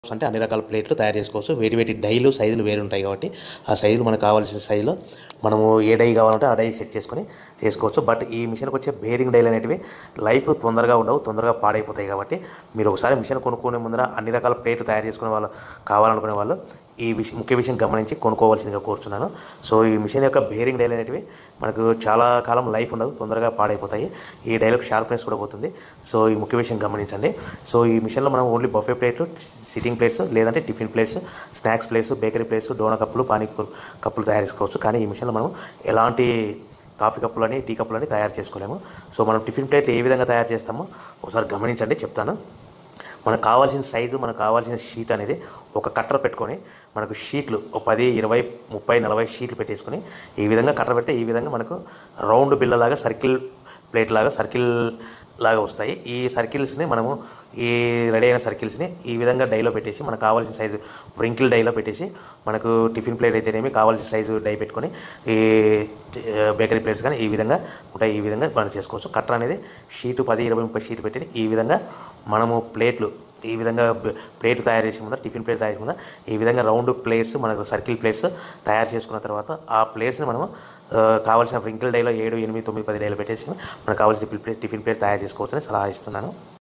అంటే అన్ని రకాల ప్లేట్లు తయారు చేసుకోవచ్చు వేటి వేటి డైలు సైజులు వేరు ఉంటాయి కాబట్టి ఆ సైజులు మనకు కావాల్సిన సైజులో మనము ఏ డై కావాలంటే ఆ డై సెట్ చేసుకొని చేసుకోవచ్చు బట్ ఈ మిషన్కి వచ్చే బేరింగ్ డైలు అనేటివి లైఫ్ తొందరగా ఉండవు తొందరగా పాడైపోతాయి కాబట్టి మీరు ఒకసారి మిషన్ కొనుక్కునే ముందర అన్ని రకాల ప్లేట్లు తయారు చేసుకునే వాళ్ళు కావాలనుకునే వాళ్ళు ఈ విషయం ముఖ్య విషయం గమనించి కొనుక్కోవాల్సిందిగా కోరుచున్నాను సో ఈ మిషన్ యొక్క బేరింగ్ డైలు అనేటివి మనకు చాలా కాలం లైఫ్ ఉండదు తొందరగా పాడైపోతాయి ఈ డైలకు షార్ప్నెస్ కూడా పోతుంది సో ఈ ముఖ్య విషయం గమనించండి సో ఈ మిషన్లో మనం ఓన్లీ బఫే ప్లేట్లు సిట్టింగ్ ప్లేట్స్ లేదంటే tiffin plates snacks plates bakery plates డోనా కప్పులు పానీ కప్పులు తయారు చేసుకోవచ్చు కానీ ఈ మిషన్లో మనం ఎలాంటి కాఫీ కప్పులని టీ కప్పులని తయారు చేసుకోలేము సో మనం టిఫిన్ ప్లేట్లు ఏ విధంగా తయారు చేస్తామో ఒకసారి గమనించండి చెప్తాను మనకు కావాల్సిన సైజు మనకు కావాల్సిన షీట్ అనేది ఒక కట్టర్ పెట్టుకొని మనకు షీట్లు ఒక పది ఇరవై ముప్పై నలభై షీట్లు పెట్టేసుకొని ఈ విధంగా కట్టర్ పెడితే ఈ విధంగా మనకు రౌండ్ బిల్లలాగా సర్కిల్ ప్లేట్ లాగా సర్కిల్ లాగా వస్తాయి ఈ సర్కిల్స్ని మనము ఈ రెడీ అయిన సర్కిల్స్ని ఈ విధంగా డైలో పెట్టేసి మనకు కావాల్సిన సైజు వ్రింకిల్ డైలో పెట్టేసి మనకు టిఫిన్ ప్లేట్ అయితేనేమి కావాల్సిన సైజు డై పెట్టుకొని ఈ బేకరీ ప్లేట్స్ కానీ ఈ విధంగా ఉంటాయి ఈ విధంగా మనం చేసుకోవచ్చు కట్టర్ అనేది షీటు పది ఇరవై ముప్పై షీట్ పెట్టి ఈ విధంగా మనము ప్లేట్లు ఈ విధంగా బ- ప్లేట్ తయారు చేసే ముందర టిఫిన్ ప్లేట్ తయారు చేసే ముందర ఈ విధంగా రౌండ్ ప్లేట్స్ మనకు సర్కిల్ ప్లేట్స్ తయారు చేసుకున్న తర్వాత ఆ ప్లేట్స్ని మనము ఆ, కావాల్సిన వ్రింకిల్ డైలో ఏడు ఎనిమిది తొమ్మిది పది డైలో పెట్టేసి మనకు కావాల్సిన టిఫిన్ ప్లేట్ టిఫిన్ ప్లేట్ తయారు చేసుకోవచ్చని సలహా ఇస్తున్నాను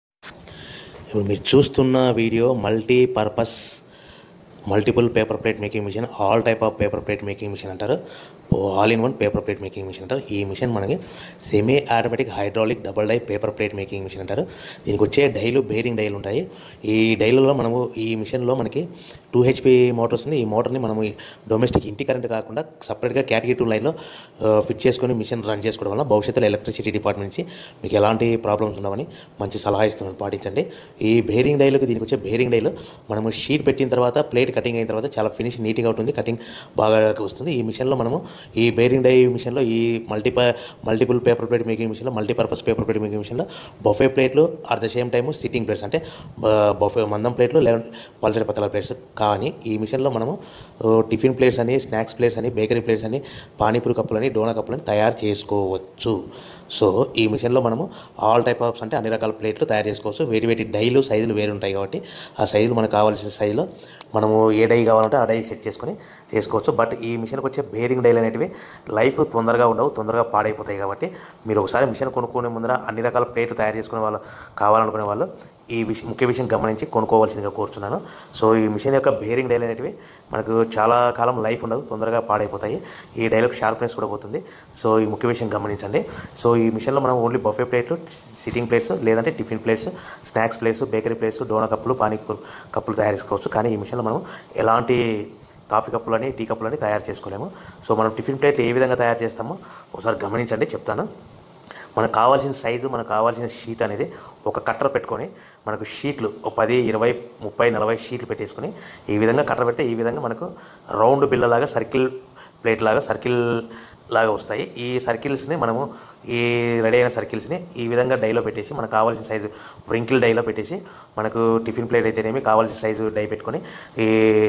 ఇప్పుడు మీరు చూస్తున్న video multipurpose multiple paper plate making machine all type of paper plate making machine అంటారు all in one paper plate making machine అంటారు ఈ మిషన్ మనకి semi automatic hydraulic double die paper plate making machine అంటారు దీనికి వచ్చే డైలు bearing డైలు ఉంటాయి ఈ డైలలో మనము ఈ మిషన్లో మనకి టూ హెచ్పి మోటార్స్ ఉంది ఈ మోటార్ని మనము డొమెస్టిక్ ఇంటి కరెంట్ కాకుండా సపరేట్గా కేటగిరీ టూ లైన్లో ఫిట్ చేసుకొని మిషన్ రన్ చేసుకోవడం వల్ల భవిష్యత్తులో ఎలక్ట్రిసిటీ డిపార్ట్మెంట్ నుంచి మీకు ఎలాంటి ప్రాబ్లమ్స్ ఉండవని మంచి సలహా ఇస్తున్నాను పాటించండి ఈ బేరింగ్ డైలకు దీనికి వచ్చే బేరింగ్ డైలు మనము షీట్ పెట్టిన తర్వాత ప్లేట్ కటింగ్ అయిన తర్వాత చాలా ఫినిష్ నీట్గా ఉంటుంది కటింగ్ బాగా వస్తుంది ఈ మిషన్లో మనము ఈ బేరింగ్ డై మిషన్లో ఈ మల్టీప మల్టిపుల్ పేపర్ ప్లేట్ మేకింగ్ మిషన్లో మల్టీపర్పస్ పేపర్ ప్లేట్ మేకింగ్ మిషన్లో బొఫే ప్లేట్లు at the same time sitting plates అంటే బొఫే మందం ప్లేట్లు లేదా పల్చడి పతల ప్లేట్స్ కానీ ఈ మిషన్లో మనము ఆ, టిఫిన్ ప్లేట్స్ అని స్నాక్స్ ప్లేట్స్ అని బేకరీ ప్లేట్స్ అని పానీపూరి కప్పులని డోనా కప్పులని తయారు చేసుకోవచ్చు సో ఈ మిషన్లో మనము ఆల్ టైప్ ఆఫ్స్ అంటే అన్ని రకాల ప్లేట్లు తయారు చేసుకోవచ్చు వేటి వేటి డైలు సైజులు వేరు ఉంటాయి కాబట్టి ఆ సైజులు మనకు కావాల్సిన సైజులో మనము ఏ డై కావాలంటే ఆ డై సెట్ చేసుకొని చేసుకోవచ్చు బట్ ఈ మిషన్కి వచ్చే బేరింగ్ డైలు అనేటివి లైఫ్ తొందరగా ఉండవు తొందరగా పాడైపోతాయి కాబట్టి మీరు ఒకసారి మిషన్ కొనుక్కునే ముందర అన్ని రకాల ప్లేట్లు తయారు చేసుకునే వాళ్ళు కావాలనుకునే వాళ్ళు ఈ విషయం ముఖ్య విషయం గమనించి కొనుక్కోవాల్సిందిగా కోరుచున్నాను సో ఈ మిషన్ యొక్క బేరింగ్ డైలు అనేటివి మనకు చాలా కాలం లైఫ్ ఉండదు తొందరగా పాడైపోతాయి ఈ డైలకు షార్ప్నెస్ కూడా పోతుంది సో ఈ ముఖ్య విషయం గమనించండి సో ఈ మిషన్లో మనం ఓన్లీ బఫే ప్లేట్లు సిట్టింగ్ ప్లేట్స్ లేదంటే tiffin plates snacks plates bakery plates డోనా కప్పులు పానీ కప్పులు తయారు చేసుకోవచ్చు కానీ ఈ మిషన్లో మనం ఎలాంటి కాఫీ కప్పులని టీ కప్పులని తయారు చేసుకోలేము సో మనం టిఫిన్ ప్లేట్లు ఏ విధంగా తయారు చేస్తామో ఒకసారి గమనించండి చెప్తాను మనకు కావాల్సిన సైజు మనకు కావాల్సిన షీట్ అనేది ఒక కట్టర్ పెట్టుకొని మనకు షీట్లు ఒక పది ఇరవై ముప్పై నలభై షీట్లు పెట్టేసుకొని ఈ విధంగా కట్టర్ పెడితే ఈ విధంగా మనకు రౌండ్ బిల్లలాగా సర్కిల్ ప్లేట్ లాగా సర్కిల్ లాగా వస్తాయి ఈ సర్కిల్స్ని మనము ఈ రెడీ అయిన సర్కిల్స్ని ఈ విధంగా డైలో పెట్టేసి మనకు కావాల్సిన సైజు వ్రింకిల్ డైలో పెట్టేసి మనకు టిఫిన్ ప్లేట్ అయితేనేమి కావాల్సిన సైజు డై పెట్టుకొని ఈ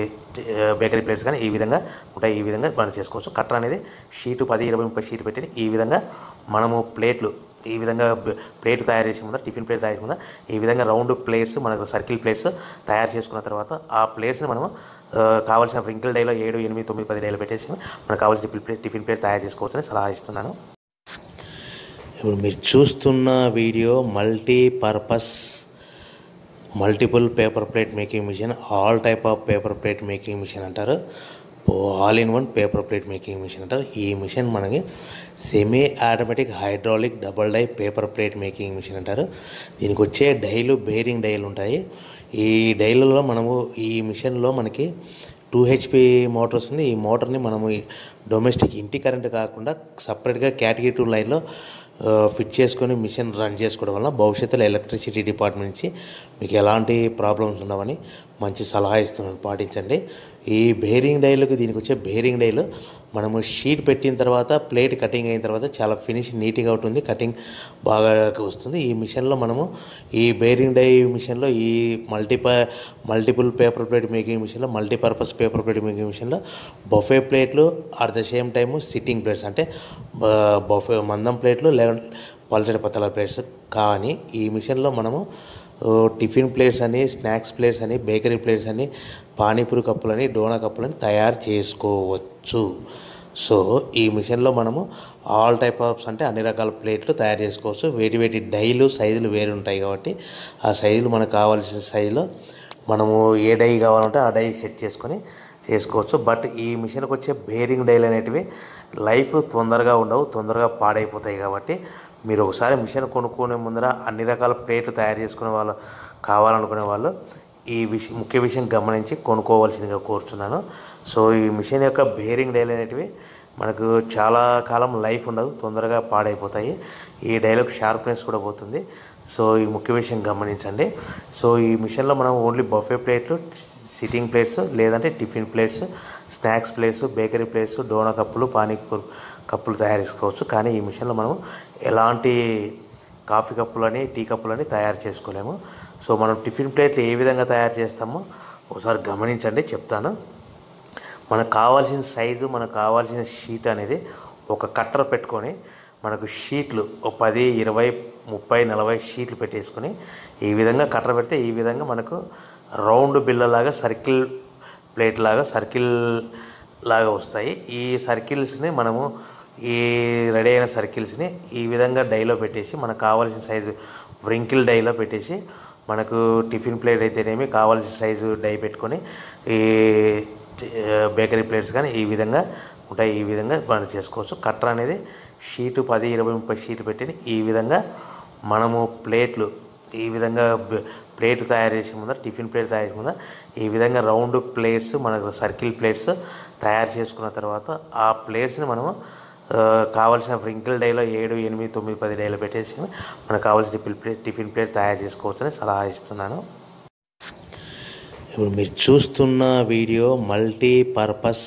బేకరీ ప్లేట్స్ కానీ ఈ విధంగా ఉంటాయి ఈ విధంగా మనం చేసుకోవచ్చు కట్టర్ అనేది షీటు పది ఇరవై ముప్పై షీట్ పెట్టి ఈ విధంగా మనము ప్లేట్లు ఈ విధంగా బ- ప్లేట్ తయారు చేసే ముందర టిఫిన్ ప్లేట్ తయారు చేసే ముందర ఈ విధంగా రౌండ్ ప్లేట్స్ మనకు సర్కిల్ ప్లేట్స్ తయారు చేసుకున్న తర్వాత ఆ ప్లేట్స్ని మనము ఆ, కావాల్సిన వ్రింకిల్ డైలో ఏడు ఎనిమిది తొమ్మిది పది డైలో పెట్టేసి మనకు కావాల్సిన టిఫిన్ ప్లేట్ టిఫిన్ ప్లేట్ తయారు చేసుకోవచ్చని సలహా ఇస్తున్నాను ఇప్పుడు మీరు చూస్తున్న video multipurpose multiple paper plate making machine all type of paper plate making machine అంటారు all in one paper plate making machine అంటారు ఈ మిషన్ మనకి semi automatic hydraulic double die paper plate making machine అంటారు దీనికి వచ్చే డైలు bearing డైలు ఉంటాయి ఈ డైలలో మనము ఈ మిషన్లో మనకి టూ హెచ్పి మోటార్స్ ఉంది ఈ మోటార్ని మనము ఈ డొమెస్టిక్ ఇంటి కరెంట్ కాకుండా సపరేట్గా కేటగిరీ టూ లైన్లో ఆ, ఫిట్ చేసుకొని మిషన్ రన్ చేసుకోవడం వల్ల భవిష్యత్తులో ఎలక్ట్రిసిటీ డిపార్ట్మెంట్ నుంచి మీకు ఎలాంటి ప్రాబ్లమ్స్ ఉండవని మంచి సలహా ఇస్తున్నాను పాటించండి ఈ బేరింగ్ డైలకు దీనికి వచ్చే బేరింగ్ డైలు మనము షీట్ పెట్టిన తర్వాత ప్లేట్ కటింగ్ అయిన తర్వాత చాలా ఫినిష్ నీట్గా ఉంటుంది కటింగ్ బాగా వస్తుంది ఈ మిషన్లో మనము ఈ బేరింగ్ డై మిషన్లో ఈ మల్టీప మల్టిపుల్ పేపర్ ప్లేట్ మేకింగ్ మిషన్లో మల్టీపర్పస్ పేపర్ ప్లేట్ మేకింగ్ మిషన్లో బొఫే ప్లేట్లు at the same time sitting plates అంటే బొఫే మందం ప్లేట్లు లేదా పల్చడి పత్తల ప్లేట్స్ కానీ ఈ మిషన్లో మనము ఓ, టిఫిన్ ప్లేట్స్ అని స్నాక్స్ ప్లేట్స్ అని బేకరీ ప్లేట్స్ అని పానీపూరి కప్పులని డోనా కప్పులని తయారు చేసుకోవచ్చు సో ఈ మిషన్లో మనము ఆల్ టైప్ ఆఫ్స్ అంటే అన్ని రకాల ప్లేట్లు తయారు చేసుకోవచ్చు వేటి వేటి డైలు సైజులు వేరు ఉంటాయి కాబట్టి ఆ సైజులు మనకు కావాల్సిన సైజులో మనము ఏ డై కావాలంటే ఆ డై సెట్ చేసుకొని చేసుకోవచ్చు బట్ ఈ మిషన్కి వచ్చే బేరింగ్ డైలు అనేటివి లైఫ్ తొందరగా ఉండవు తొందరగా పాడైపోతాయి కాబట్టి మీరు ఒకసారి మిషన్ కొనుక్కునే ముందర అన్ని రకాల ప్లేట్లు తయారు చేసుకునే వాళ్ళు కావాలనుకునే వాళ్ళు ఈ విషయం ముఖ్య విషయం గమనించి కొనుక్కోవాల్సిందిగా కోరుచున్నాను సో ఈ మిషన్ యొక్క బేరింగ్ డైలు అనేటివి మనకు చాలా కాలం లైఫ్ ఉండదు తొందరగా పాడైపోతాయి ఈ డైలాగ్ షార్ప్నెస్ కూడా పోతుంది సో ఈ ముఖ్య విషయం గమనించండి సో ఈ మిషన్లో మనం ఓన్లీ బఫే ప్లేట్లు సిట్టింగ్ ప్లేట్స్ లేదంటే tiffin plates snacks plates bakery plates డోనా కప్పులు పానీపూరి కప్పులు తయారు చేసుకోవచ్చు కానీ ఈ మిషన్లో మనం ఎలాంటి కాఫీ కప్పులని టీ కప్పులని తయారు చేసుకోలేము సో మనం టిఫిన్ ప్లేట్లు ఏ విధంగా తయారు చేస్తామో ఒకసారి గమనించండి చెప్తాను మనకు కావాల్సిన సైజు మనకు కావాల్సిన షీట్ అనేది ఒక కట్టర్ పెట్టుకొని మనకు షీట్లు ఒక పది ఇరవై ముప్పై నలభై షీట్లు పెట్టేసుకొని ఈ విధంగా కట్టర్ పెడితే ఈ విధంగా మనకు రౌండ్ బిల్లలాగా సర్కిల్ ప్లేట్ లాగా సర్కిల్ లాగా వస్తాయి ఈ సర్కిల్స్ని మనము ఈ రెడీ అయిన సర్కిల్స్ని ఈ విధంగా డైలో పెట్టేసి మనకు కావాల్సిన సైజు వ్రింకిల్ డైలో పెట్టేసి మనకు టిఫిన్ ప్లేట్ అయితేనేమి కావాల్సిన సైజు డై పెట్టుకొని ఈ బేకరీ ప్లేట్స్ కానీ ఈ విధంగా ఉంటాయి ఈ విధంగా మనం చేసుకోవచ్చు కట్టర్ అనేది షీటు పది ఇరవై ముప్పై షీటు పెట్టి ఈ విధంగా మనము ప్లేట్లు ఈ విధంగా బ- ప్లేట్ తయారు చేసే ముందర టిఫిన్ ప్లేట్ తయారు చేసే ముందర ఈ విధంగా రౌండ్ ప్లేట్స్ మనకు సర్కిల్ ప్లేట్స్ తయారు చేసుకున్న తర్వాత ఆ ప్లేట్స్ని మనము ఆ, కావాల్సిన వ్రింకిల్ డైలో ఏడు ఎనిమిది తొమ్మిది పది డైలో పెట్టేసి మనకు కావాల్సిన టిఫిన్ ప్లేట్ టిఫిన్ ప్లేట్ తయారు చేసుకోవచ్చని సలహా ఇస్తున్నాను ఇప్పుడు మీరు చూస్తున్న video multipurpose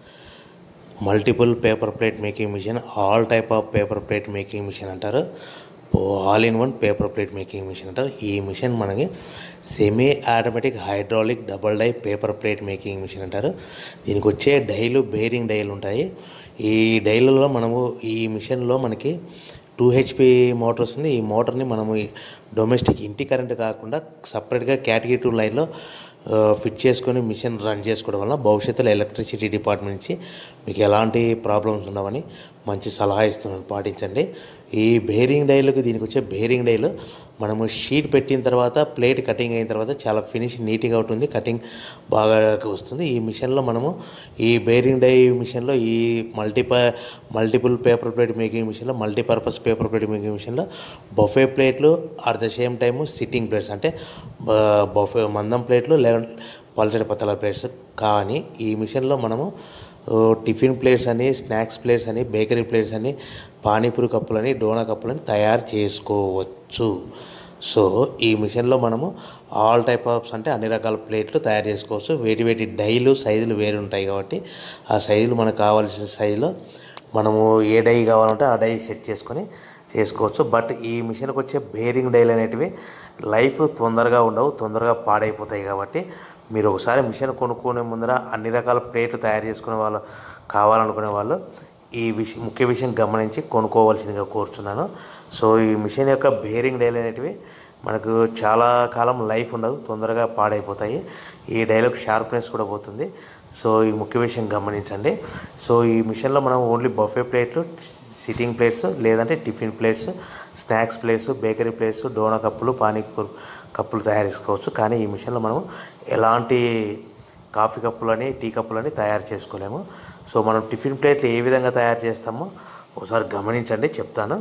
multiple paper plate making machine all type of paper plate making machine అంటారు all in one paper plate making machine అంటారు ఈ మిషన్ మనకి semi automatic hydraulic double die paper plate making machine అంటారు దీనికి వచ్చే డైలు bearing డైలు ఉంటాయి ఈ డైలలో మనము ఈ మిషన్లో మనకి టూ హెచ్పి మోటార్స్ ఉంది ఈ మోటార్ని మనము ఈ డొమెస్టిక్ ఇంటి కరెంట్ కాకుండా సపరేట్గా కేటగిరీ టూ లైన్లో ఆ, ఫిట్ చేసుకొని మిషన్ రన్ చేసుకోవడం వల్ల భవిష్యత్తులో ఎలక్ట్రిసిటీ డిపార్ట్మెంట్ నుంచి మీకు ఎలాంటి ప్రాబ్లమ్స్ ఉండవని మంచి సలహా ఇస్తున్నాను పాటించండి ఈ బేరింగ్ డైలకు దీనికి వచ్చే బేరింగ్ డైలు మనము షీట్ పెట్టిన తర్వాత ప్లేట్ కటింగ్ అయిన తర్వాత చాలా ఫినిష్ నీట్గా ఉంటుంది కటింగ్ బాగా వస్తుంది ఈ మిషన్లో మనము ఈ బేరింగ్ డై మిషన్లో ఈ మల్టీప మల్టిపుల్ పేపర్ ప్లేట్ మేకింగ్ మిషన్లో మల్టీపర్పస్ పేపర్ ప్లేట్ మేకింగ్ మిషన్లో బఫే ప్లేట్లు at the same time sitting plates అంటే బఫే మందం ప్లేట్లు లేదా పల్చడి పత్తల ప్లేట్స్ కానీ ఈ మిషన్లో మనము ఓ, టిఫిన్ ప్లేట్స్ అని స్నాక్స్ ప్లేట్స్ అని బేకరీ ప్లేట్స్ అని పానీపూరి కప్పులని డోనా కప్పులని తయారు చేసుకోవచ్చు సో ఈ మిషన్లో మనము ఆల్ టైప్ ఆఫ్స్ అంటే అన్ని రకాల ప్లేట్లు తయారు చేసుకోవచ్చు వేటి వేటి డైలు సైజులు వేరు ఉంటాయి కాబట్టి ఆ సైజులు మనకు కావాల్సిన సైజులో మనము ఏ డై కావాలంటే ఆ డై సెట్ చేసుకొని చేసుకోవచ్చు బట్ ఈ మిషన్కి వచ్చే బేరింగ్ డైలు అనేటివి లైఫ్ తొందరగా ఉండవు తొందరగా పాడైపోతాయి కాబట్టి మీరు ఒకసారి మిషన్ కొనుక్కునే ముందర అన్ని రకాల ప్లేట్లు తయారు చేసుకునే వాళ్ళు కావాలనుకునే వాళ్ళు ఈ విషయం ముఖ్య విషయం గమనించి కొనుక్కోవాల్సిందిగా కోరుచున్నాను సో ఈ మిషన్ యొక్క బేరింగ్ డైలు అనేటివి మనకు చాలా కాలం లైఫ్ ఉండదు తొందరగా పాడైపోతాయి ఈ డైలాగ్ షార్ప్నెస్ కూడా పోతుంది సో ఈ ముఖ్య విషయం గమనించండి సో ఈ మిషన్లో మనం ఓన్లీ బఫే ప్లేట్లు సిట్టింగ్ ప్లేట్స్ లేదంటే tiffin plates snacks plates bakery plates డోనా కప్పులు పానీపూరి కప్పులు తయారు చేసుకోవచ్చు కానీ ఈ మిషన్లో మనం ఎలాంటి కాఫీ కప్పులని టీ కప్పులని తయారు చేసుకోలేము సో మనం టిఫిన్ ప్లేట్లు ఏ విధంగా తయారు చేస్తామో ఒకసారి గమనించండి చెప్తాను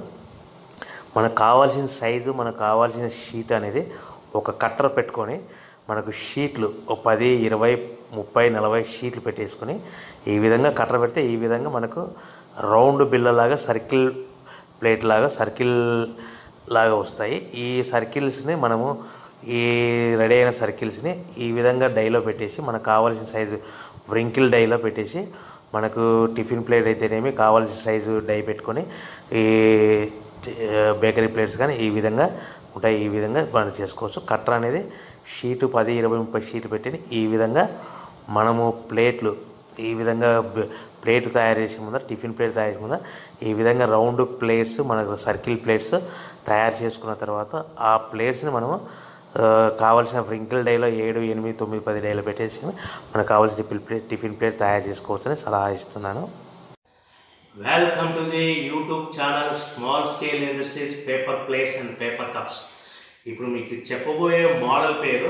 మనకు కావాల్సిన సైజు మనకు కావాల్సిన షీట్ అనేది ఒక కట్టర్ పెట్టుకొని మనకు షీట్లు ఒక పది ఇరవై ముప్పై నలభై షీట్లు పెట్టేసుకొని ఈ విధంగా కట్టర్ పెడితే ఈ విధంగా మనకు రౌండ్ బిల్లలాగా సర్కిల్ ప్లేట్ లాగా సర్కిల్ లాగా వస్తాయి ఈ సర్కిల్స్ని మనము ఈ రెడీ అయిన సర్కిల్స్ని ఈ విధంగా డైలో పెట్టేసి మనకు కావాల్సిన సైజు వ్రింకిల్ డైలో పెట్టేసి మనకు టిఫిన్ ప్లేట్ అయితేనేమి కావాల్సిన సైజు డై పెట్టుకొని ఈ బేకరీ ప్లేట్స్ కానీ ఈ విధంగా ఉంటాయి ఈ విధంగా మనం చేసుకోవచ్చు కట్టర్ అనేది షీటు పది ఇరవై ముప్పై షీటు పెట్టి ఈ విధంగా మనము ప్లేట్లు ఈ విధంగా బ- ప్లేట్ తయారు చేసే ముందర టిఫిన్ ప్లేట్ తయారు చేసే ముందర ఈ విధంగా రౌండ్ ప్లేట్స్ మనకు సర్కిల్ ప్లేట్స్ తయారు చేసుకున్న తర్వాత ఆ ప్లేట్స్ని మనము ఆ, ఆ, కావాల్సిన వ్రింకిల్ డైలో ఏడు ఎనిమిది తొమ్మిది పది డైలో పెట్టేసి మనకు కావాల్సిన టిఫిన్ ప్లేట్ టిఫిన్ ప్లేట్ తయారు చేసుకోవచ్చని సలహా ఇస్తున్నాను welcome to the YouTube channel small scale industries paper plates and paper cups ఇప్పుడు మీకు చెప్పబోయే మోడల్ పేరు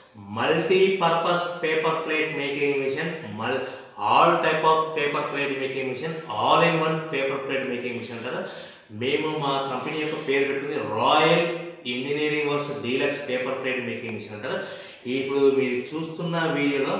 multipurpose paper plate making machine మల్ all type of paper plate making machine all in one paper plate making machine అంటారు మేము మా company యొక్క పేరు పెట్టుకుంది Royal Engineering Works deluxe paper plate making machine అంటారు ఇప్పుడు మీరు చూస్తున్న వీడియోలో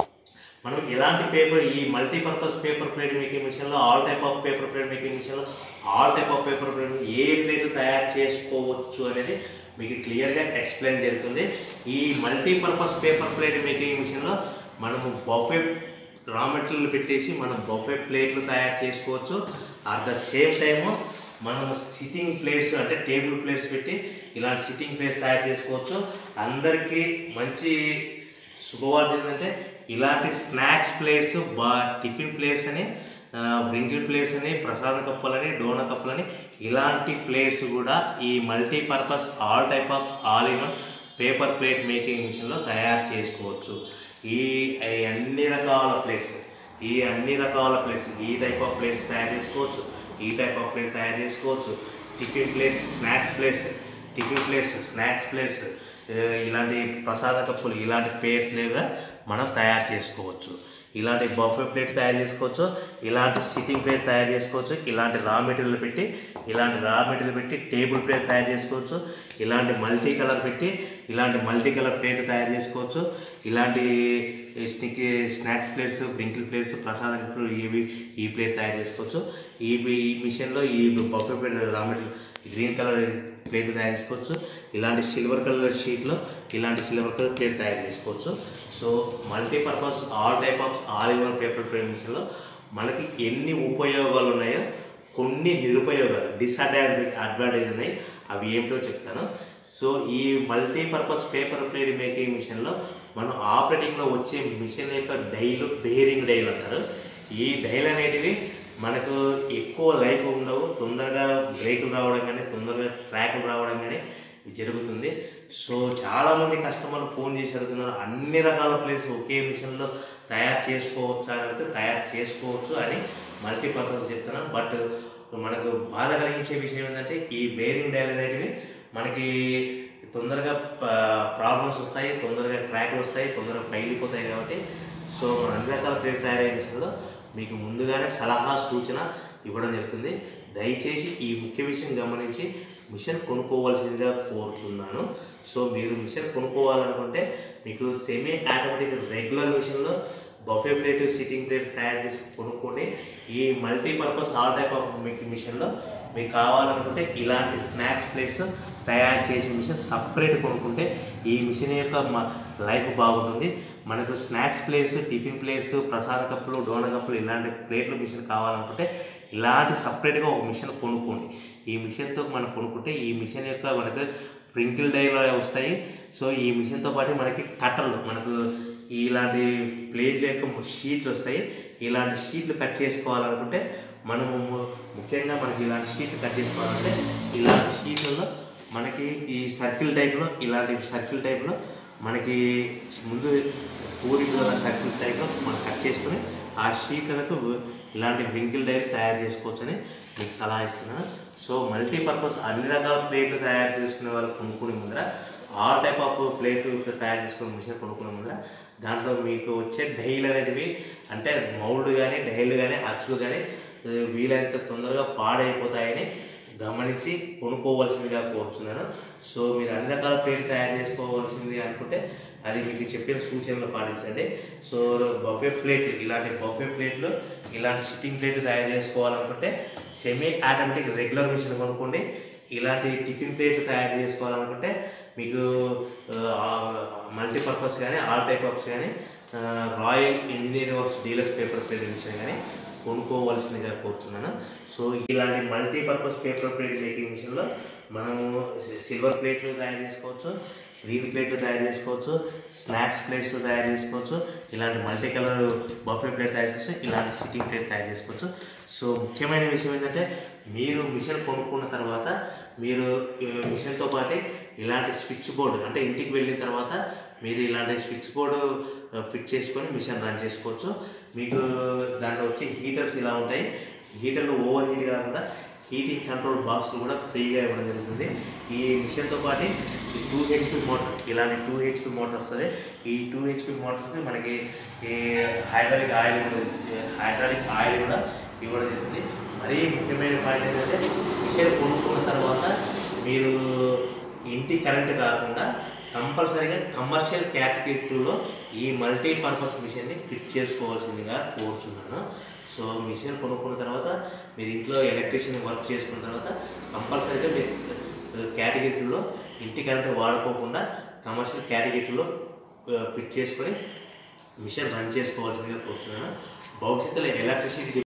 మనం ఎలాంటి పేపర్ ఈ మల్టీపర్పస్ పేపర్ ప్లేట్ మేకింగ్ మిషన్లో all type of paper plate making మిషన్లో all type of paper plate ఏ ప్లేట్ తయారు చేసుకోవచ్చు అనేది మీకు క్లియర్గా ఎక్స్ప్లెయిన్ జరుగుతుంది ఈ మల్టీపర్పస్ పేపర్ ప్లేట్ మేకింగ్ మిషన్లో మనము బొఫే రా మెటీరియల్ పెట్టేసి మనం బొఫే ప్లేట్లు తయారు చేసుకోవచ్చు అట్ ద సేమ్ టైము మనం సిట్టింగ్ ప్లేట్స్ అంటే టేబుల్ ప్లేట్స్ పెట్టి ఇలాంటి సిట్టింగ్ ప్లేట్ తయారు చేసుకోవచ్చు అందరికీ మంచి శుభవార్త ఏంటంటే ఇలాంటి స్నాక్స్ ప్లేట్స్ బా టిఫిన్ ప్లేట్స్ అని వ్రింకిల్ ప్లేట్స్ అని ప్రసాద కప్పులని డోనా కప్పులని ఇలాంటి ప్లేట్స్ కూడా ఈ multipurpose all type of all in paper plate making మిషన్లో తయారు చేసుకోవచ్చు ఈ ఈ అన్ని రకాల ప్లేట్స్ ఈ అన్ని రకాల ప్లేట్స్ ఈ టైప్ ఆఫ్ ప్లేట్స్ తయారు చేసుకోవచ్చు ఈ టైప్ ఆఫ్ ప్లేట్ తయారు చేసుకోవచ్చు tiffin plates snacks plates tiffin plates snacks plates ఏ, ఇలాంటి ప్రసాద కప్పులు ఇలాంటి ప్లేట్లుగా మనం తయారు చేసుకోవచ్చు ఇలాంటి బఫే ప్లేట్ తయారు చేసుకోవచ్చు ఇలాంటి సిట్టింగ్ ప్లేట్ తయారు చేసుకోవచ్చు ఇలాంటి రా మెటీరియల్ పెట్టి ఇలాంటి రా మెటీరియల్ పెట్టి టేబుల్ ప్లేట్ తయారు చేసుకోవచ్చు ఇలాంటి మల్టీ కలర్ పెట్టి ఇలాంటి మల్టీ కలర్ ప్లేట్ తయారు చేసుకోవచ్చు ఇలాంటి stick snacks plates wrinkle plates ప్రసాదం కప్పులు ఇవి ఈ ప్లేట్ తయారు చేసుకోవచ్చు ఈ ఈ మిషన్లో ఈ buffet plate raw material green colour plate తయారు చేసుకోవచ్చు ఇలాంటి సిల్వర్ కలర్ షీట్లో ఇలాంటి సిల్వర్ కలర్ ప్లేట్ తయారు చేసుకోవచ్చు so multipurpose all type of all in one paper plate మిషన్లో మనకి ఎన్ని ఉపయోగాలు ఉన్నాయో కొన్ని నిరుపయోగాలు డిసడ్వాంటేజ్ అడ్వాంటేజ్ ఉన్నాయి అవి ఏమిటో చెప్తాను సో ఈ మల్టీపర్పస్ పేపర్ ప్లేట్ మేకింగ్ మిషన్లో మనం ఆపరేటింగ్లో వచ్చే మిషన్ యొక్క డైలు బేరింగ్ డైలు అంటారు ఈ డైలు అనేటివి మనకు ఎక్కువ లైఫ్ ఉండవు తొందరగా బ్రేకులు రావడం కానీ తొందరగా ట్రాకులు రావడం కానీ జరుగుతుంది సో చాలామంది కస్టమర్లు ఫోన్ చేసి అడుగుతున్నారు అన్ని రకాల ప్లేస్ ఒకే మిషన్లో తయారు చేసుకోవచ్చా అని అంటే తయారు చేసుకోవచ్చు అని మల్టీపర్పస్ చెప్తున్నాను బట్ మనకు బాధ కలిగించే విషయం ఏంటంటే ఈ బేరింగ్ డైల్ అనేటివి మనకి తొందరగా ప్రాబ్లమ్స్ వస్తాయి తొందరగా క్రాక్లు వస్తాయి తొందరగా పైలిపోతాయి కాబట్టి సో మన అన్ని రకాల ప్లేట్ తయారయ్యే మిషన్లో మీకు ముందుగానే సలహా సూచన ఇవ్వడం జరుగుతుంది దయచేసి ఈ ముఖ్య విషయం గమనించి మిషన్ కొనుక్కోవాల్సిందిగా కోరుతున్నాను సో మీరు మిషన్ కొనుక్కోవాలనుకుంటే మీకు సెమీ ఆటోమేటిక్ రెగ్యులర్ మిషన్లో బఫే ప్లేట్ సిట్టింగ్ ప్లేట్ తయారు చేసి కొనుక్కోండి ఈ మల్టీపర్పస్ ఆల్ టైప్ ఆఫ్ మీకు మిషన్లో మీకు కావాలనుకుంటే ఇలాంటి స్నాక్స్ ప్లేట్స్ తయారు చేసే మిషన్ సపరేట్ కొనుక్కుంటే ఈ మిషన్ యొక్క మ- లైఫ్ బాగుంటుంది మనకు స్నాక్స్ ప్లేట్స్ టిఫిన్ ప్లేట్స్ ప్రసాద కప్పులు డోన కప్పులు ఇలాంటి ప్లేట్లు మిషన్ కావాలనుకుంటే ఇలాంటి సపరేట్గా ఒక మిషన్ కొనుక్కోండి ఈ మిషన్తో మనం కొనుక్కుంటే ఈ మిషన్ యొక్క మనకు ప్రింకిల్ డైలో వస్తాయి సో ఈ మిషన్తో పాటు మనకి కట్టర్లు మనకు ఇలాంటి ప్లేట్ల యొక్క షీట్లు వస్తాయి ఇలాంటి షీట్లు కట్ చేసుకోవాలనుకుంటే మనము ము- ముఖ్యంగా మనకి ఇలాంటి షీట్లు కట్ చేసుకోవాలంటే ఇలాంటి షీట్లలో మనకి ఈ సర్కిల్ టైప్లో ఇలాంటి సర్కిల్ టైప్లో మనకి ముందు పూరిలో సర్కిల్ టైప్లో మనం కట్ చేసుకుని ఆ షీట్లకు ఇలాంటి వింకిల్ డైల్ తయారు చేసుకోవచ్చని మీకు సలహా ఇస్తున్నాను సో మల్టీపర్పస్ అన్ని రకాల ప్లేట్లు తయారు చేసుకునే వాళ్ళు కొనుక్కునే ముందర ఆల్ టైప్ ఆఫ్ ప్లేట్ తయారు చేసుకునే మిషన్ కొనుక్కునే ముందర దాంట్లో మీకు వచ్చే డైలు అనేటివి అంటే మౌల్డ్ కానీ డైలు కానీ అచ్చులు కానీ ఆ, వీలైనంత తొందరగా పాడైపోతాయని గమనించి కొనుక్కోవాల్సిందిగా కోరుతున్నాను సో మీరు అన్ని రకాల ప్లేట్ తయారు చేసుకోవాల్సింది అనుకుంటే అది మీకు చెప్పిన సూచనలు పాటించండి సో బఫే ప్లేట్లు ఇలాంటి బఫే ప్లేట్లు ఇలాంటి సిట్టింగ్ ప్లేట్లు తయారు చేసుకోవాలనుకుంటే సెమీ ఆటోమేటిక్ రెగ్యులర్ మిషన్ కొనుక్కోండి ఇలాంటి టిఫిన్ ప్లేట్లు తయారు చేసుకోవాలనుకుంటే మీకు మల్టీపర్పస్ కానీ ఆల్ టైప్ ఆఫ్స్ కానీ Royal Engineering Works deluxe paper plate machine కానీ కొనుక్కోవాల్సిందిగా కోరుతున్నాను సో ఇలాంటి మల్టీపర్పస్ పేపర్ ప్లేట్ మేకింగ్ మిషన్లో మనము సిల్వర్ ప్లేట్లు తయారు చేసుకోవచ్చు గ్రీన్ ప్లేట్లు తయారు చేసుకోవచ్చు స్నాక్స్ ప్లేట్స్ తయారు చేసుకోవచ్చు ఇలాంటి మల్టీ కలర్ బఫే ప్లేట్ తయారు చేసుకోవచ్చు ఇలాంటి సిట్టింగ్ ప్లేట్ తయారు చేసుకోవచ్చు సో ముఖ్యమైన విషయం ఏంటంటే మీరు మిషన్ కొనుక్కున్న తర్వాత మీరు ఈ మిషన్తో పాటు ఇలాంటి స్విచ్ బోర్డు అంటే ఇంటికి వెళ్ళిన తర్వాత మీరు ఇలాంటి స్విచ్ బోర్డు ఆ, ఫిట్ చేసుకొని మిషన్ రన్ చేసుకోవచ్చు మీకు దాంట్లో వచ్చే హీటర్స్ ఇలా ఉంటాయి హీటర్లు ఓవర్ హీట్ కాకుండా హీటింగ్ కంట్రోల్ బాక్స్ కూడా ఫ్రీగా ఇవ్వడం జరుగుతుంది ఈ మిషన్తో పాటు ఈ టూ హెచ్పి మోటార్ ఇలాంటి టూ హెచ్పి మోటార్ వస్తుంది ఈ టూ హెచ్పి మోటార్కి మనకి ఈ హైడ్రాలిక్ ఆయిల్ కూడా హైడ్రాలిక్ ఆయిల్ కూడా ఇవ్వడం జరుగుతుంది మరీ ముఖ్యమైన పాయింట్ ఏంటంటే మిషన్ కొనుక్కున్న తర్వాత మీరు ఇంటి కరెంట్ కాకుండా కంపల్సరీగా కమర్షియల్ కేటగిరీలో ఈ మల్టీపర్పస్ మిషన్ని ఫిట్ చేసుకోవాల్సిందిగా కోరుచున్నాను సో మిషన్ కొనుక్కున్న తర్వాత మీరు ఇంట్లో ఎలక్ట్రీషియన్ వర్క్ చేసుకున్న తర్వాత కంపల్సరీగా మీరు కేటగిరీలో ఇంటి కరెంట్ వాడుకోకుండా కమర్షియల్ కేటగిరీలో ఫిట్ చేసుకొని మిషన్ రన్ చేసుకోవాల్సిందిగా కోరుతున్నాను భవిష్యత్తులో ఎలక్ట్రిసిటీ